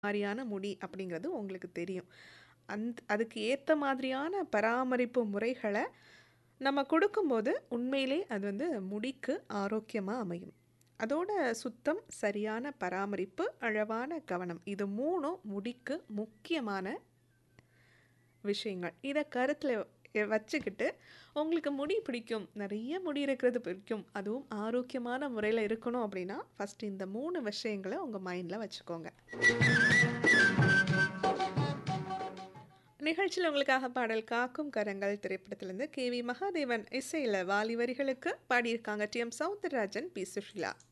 மாரியான முடி அப்படிங்கிறது உங்களுக்கு தெரியும். அந்த் அதுக்கு ஏத்த மாதிரியான பராமரிப்பு முறைகள நம்ம குடுக்கும்போது, உண்மையிலே அது வந்து முடிக்கு ஆரோக்கியமா அமையும். அதோட சுத்தம், சரியான பராமரிப்பு, அளவான கவனம். இது 3ம் முடிக்கு முக்கியமான விஷயங்கள். இத கருத்துல எ வச்சுக்கிட்டு, உங்களுக்கு முடி பிடிக்கும், நெறைய முடி இருக்கிறது பிடிக்கும், அதுவும் ஆரோக்கியமான முறையில இருக்கணும் அப்படின்னா, ஃபர்ஸ்ட் இந்த 3 விஷயங்கள உங்க மைண்ட்ல வச்சுக்கோங்க. நிகழ்ச்சியில உங்களுக்காக பாடல் "காக்கும் கரங்கள்" திரைப்படத்திலிருந்து கே.வி. மகாதேவன் இசையில வாலி வரிகளுக்கு பாடியிருக்காங்க டி.எம். சௌந்தரராஜன், பி. சுஷீலா.